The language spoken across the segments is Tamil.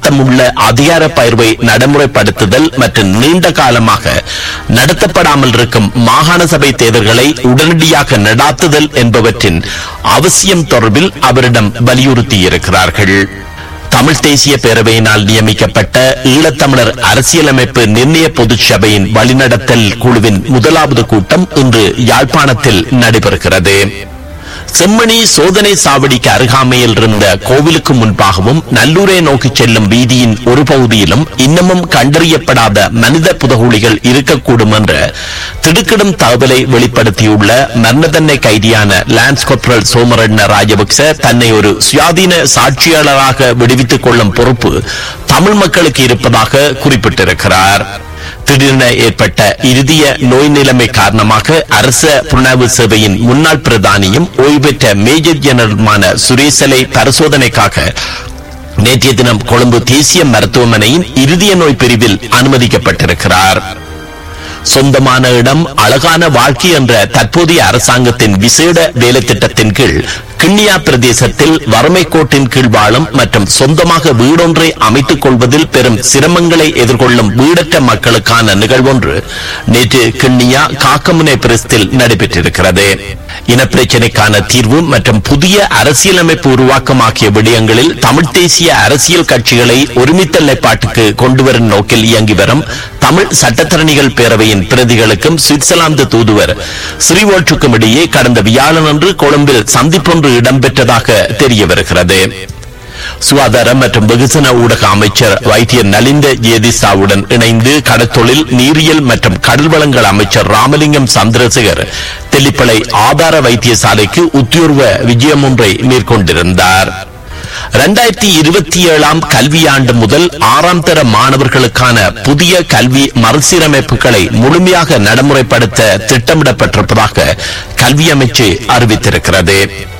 அர்த்தமுள்ள அதிகார பயிர்வை நடைமுறைப்படுத்துதல் மற்றும் நீண்ட காலமாக நடத்தப்படாமல் இருக்கும் மாகாண சபை தேர்தல்களை உடனடியாக நடாத்துதல் என்பவற்றின் அவசியம் தொடர்பில் அவரிடம் வலியுறுத்தியிருக்கிறார்கள் தமிழ் தேசிய பேரவையினால் நியமிக்கப்பட்ட ஈழத்தமிழர் அரசியலமைப்பு நிர்ணய பொதுச் சபையின் வழிநடத்தல் குழுவின் முதலாவது கூட்டம் இன்று யாழ்ப்பாணத்தில் நடைபெறுகிறது செம்மணி சோதனை சாவடிக்கு அருகாமையில் இருந்த கோவிலுக்கு முன்பாகவும் நல்லூரை நோக்கி செல்லும் வீதியின் ஒரு பகுதியிலும் இன்னமும் கண்டறியப்படாத மனித புதகுழிகள் இருக்கக்கூடும் என்ற திடுக்கிடும் தகவலை வெளிப்படுத்தியுள்ள மரணதண்டனை கைதியான லான்ஸ் கொப்ரல் சோமரண்ண ராஜபக்ச தன்னை ஒரு சுயாதீன சாட்சியாளராக விடுவித்துக் கொள்ளும் பொறுப்பு தமிழ் மக்களுக்கு இருப்பதாக குறிப்பிட்டிருக்கிறார் திடீரென ஏற்பட்ட இறுதிய நோய் நிலைமை காரணமாக அரச புலனாய்வு சேவையின் முன்னாள் பிரதானியும் ஓய்வு பெற்ற மேஜர் ஜெனரலுமான சுரேசலை பரிசோதனைக்காக நேற்றைய தினம் கொழும்பு தேசிய மருத்துவமனையின் இறுதிய நோய் பிரிவில் அனுமதிக்கப்பட்டிருக்கிறார் சொந்தமான இடம் அழகான வாழ்க்கை என்ற தற்போதைய அரசாங்கத்தின் விசேட வேலை திட்டத்தின் கீழ் கிண்ணியா பிரதேசத்தில் வறுமை கோட்டின் கீழ் வாழும் மற்றும் சொந்தமாக வீடொன்றை அமைத்துக் கொள்வதில் பெரும் சிரமங்களை எதிர்கொள்ளும் வீடற்ற மக்களுக்கான நிகழ்வொன்று நேற்று கிண்ணியா காக்கமுனை பிரஸ்தில் நடைபெற்றிருக்கிறது இனப்பிரச்சினைக்கான தீர்வு மற்றும் புதிய அரசியலமைப்பு உருவாக்கம் ஆகிய விடயங்களில் தமிழ் தேசிய அரசியல் கட்சிகளை ஒருமித்த நிலைப்பாட்டுக்கு கொண்டுவரும் நோக்கில் இயங்கி வரும் தமிழ் சட்டத்தரணிகள் பேரவையின் பிரதிகளுக்கும் சுவிட்சர்லாந்து தூதுவர் ஸ்ரீவோல்ட்டுக்கும் இடையே கடந்த வியாழனன்று கொழும்பில் சந்திப்பொன்று இடம்பெற்றதாக தெரிய வருகிறது சுகாதார மற்றும் வெகுஜன ஊடக அமைச்சர் வைத்தியர் நலிந்த ஜேதிசாவுடன் இணைந்து கடத்தொழில் நீரியல் மற்றும் கடல் வளங்கள் அமைச்சர் ராமலிங்கம் சந்திரசேகர் தெல்லிப்பளை ஆதார வைத்தியசாலைக்கு உத்தியோர்வ விஜயம் ஒன்றை மேற்கொண்டிருந்தார் இரண்டாயிரத்தி இருபத்தி ஏழாம் கல்வியாண்டு முதல் ஆறாம் தர மாணவர்களுக்கான புதிய கல்வி மறுசீரமைப்புகளை முழுமையாக நடைமுறைப்படுத்த திட்டமிடப்பட்டிருப்பதாக கல்வி அமைச்சு அறிவித்திருக்கிறது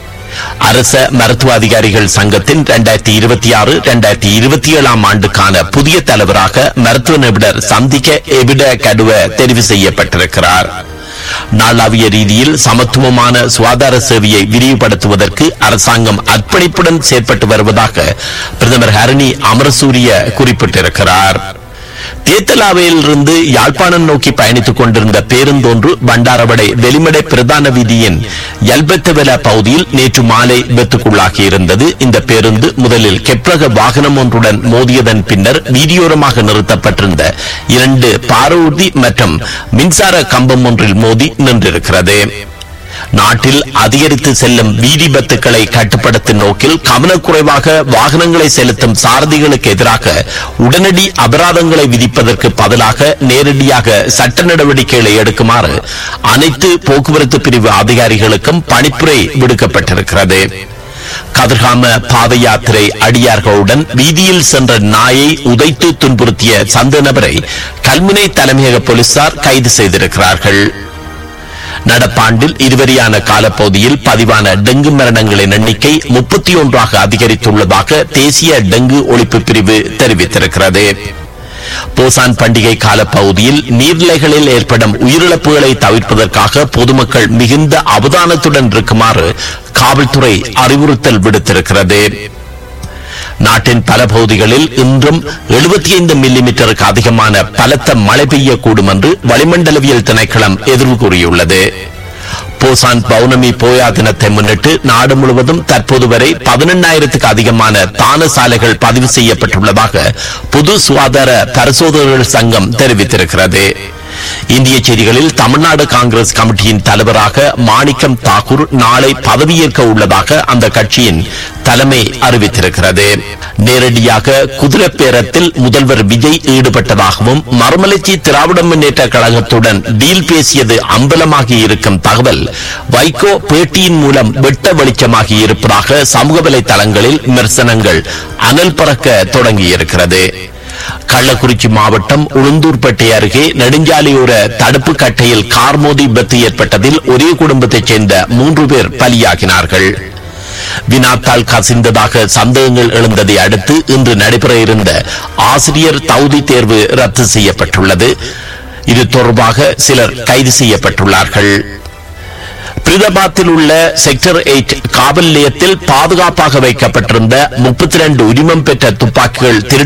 அரச மருத்துவ அதிகாரிகள் சங்கத்தின் இரண்டாயிரத்தி இருபத்தி ஆறு இரண்டாயிரத்தி இருபத்தி ஏழாம் ஆண்டுக்கான புதிய தலைவராக மருத்துவ நிபுணர் சந்திக்க எபிட கடுவ தெரிவு செய்யப்பட்டிருக்கிறார் நாளாவிய ரீதியில் சமத்துவமான சுகாதார சேவையை விரிவுபடுத்துவதற்கு அரசாங்கம் அர்ப்பணிப்புடன் செயற்பட்டு வருவதாக பிரதமர் ஹரணி அமரசூரிய குறிப்பிட்டிருக்கிறார் தேத்தலாவையிலிருந்து யாழ்ப்பாணம் நோக்கி பயணித்துக் கொண்டிருந்த பேருந்தொன்று பண்டாரவடை வெளிமடை பிரதான வீதியின் எல்பெத்தவெல பகுதியில் நேற்று மாலை விபத்துக்குள்ளாகி இருந்தது இந்த பேருந்து முதலில் கெப்ரக வாகனம் ஒன்றுடன் மோதியதன் பின்னர் வீதியோரமாக நிறுத்தப்பட்டிருந்த இரண்டு பாரூர்தி மற்றும் மின்சார கம்பம் ஒன்றில் மோதி நின்றிருக்கிறது நாட்டில் அதிகரித்து செல்லும் வீதி விபத்துக்களை கட்டுப்படுத்தும் நோக்கில் கவனக்குறைவாக வாகனங்களை செலுத்தும் சாரதிகளுக்கு எதிராக உடனடி அபராதங்களை விதிப்பதற்கு பதிலாக நேரடியாக சட்ட நடவடிக்கைகளை எடுக்குமாறு அனைத்து போக்குவரத்து பிரிவு அதிகாரிகளுக்கும் பணிப்புரை விடுக்கப்பட்டிருக்கிறது கதிர்காம பாத யாத்திரை அடியார்களுடன் வீதியில் சென்ற நாயை உதைத்து துன்புறுத்திய சந்த நபரை கல்முனை தலைமையக போலீசார் கைது செய்திருக்கிறார்கள் நடப்பாண்டில் இருவரியான காலப்பகுதியில் பதிவான டெங்கு மரணங்களின் எண்ணிக்கை முப்பத்தி ஒன்றாக அதிகரித்துள்ளதாக தேசிய டெங்கு ஒழிப்பு பிரிவு தெரிவித்திருக்கிறது போசான் பண்டிகை காலப்பகுதியில் நீர்நிலைகளில் ஏற்படும் உயிரிழப்புகளை தவிர்ப்பதற்காக பொதுமக்கள் மிகுந்த அவதானத்துடன் இருக்குமாறு காவல்துறை அறிவுறுத்தல் விடுத்திருக்கிறது நாட்டின் பல பகுதிகளில் இன்றும் 75 மில்லிமீட்டருக்கு அதிகமான பலத்த மழை பெய்யக்கூடும் என்று வளிமண்டலவியல் திணைக்களம் எதிர்வு கூறியுள்ளது போசான் பௌர்ணமி போயா தினத்தை முன்னிட்டு நாடு முழுவதும் தற்போது வரை பதினெண்ணாயிரத்துக்கு அதிகமான தான சாலைகள் பதிவு செய்யப்பட்டுள்ளதாக பொது சுகாதார பரிசோதகர்கள் சங்கம் தெரிவித்திருக்கிறது இந்திய செய்திகளில் தமிழ்நாடு காங்கிரஸ் கமிட்டியின் தலைவராக மாணிக்கம் தாக்கூர் நாளை பதவியேற்க உள்ளதாக அந்த கட்சியின் தலைமை அறிவித்திருக்கிறது நேரடியாக குதிரை பேரத்தில் முதல்வர் விஜய் ஈடுபட்டதாகவும் மறுமலர்ச்சி திராவிட முன்னேற்ற கழகத்துடன் டீல் பேசியது அம்பலமாகி இருக்கும் தகவல் வைகோ பேட்டியின் மூலம் வெட்ட வெளிச்சமாகி இருப்பதாக சமூக வலைதளங்களில் விமர்சனங்கள் அனல் பறக்க தொடங்கியிருக்கிறது கள்ளக்குறிச்சி மாவட்டம் உளுந்தூர்பேட்டை அருகே நெடுஞ்சாலையோர தடுப்பு கட்டையில் கார் மோதி விபத்து ஏற்பட்டதில் ஒரே குடும்பத்தைச் சேர்ந்த மூன்று பேர் பலியாகினார்கள் வினாத்தால் கசிந்ததாக சந்தேகங்கள் எழுந்ததை அடுத்து இன்று நடைபெற இருந்த ஆசிரியர் தகுதி தேர்வு ரத்து செய்யப்பட்டுள்ளது இது தொடர்பாக சிலர் கைது செய்யப்பட்டுள்ளார்கள் பிரீதாபாத்தில் உள்ள செக்டர் எயிட் காவல் நிலையத்தில் பாதுகாப்பாக வைக்கப்பட்டிருந்த முப்பத்தி ரெண்டு உரிமம் பெற்ற துப்பாக்கிகள் திரு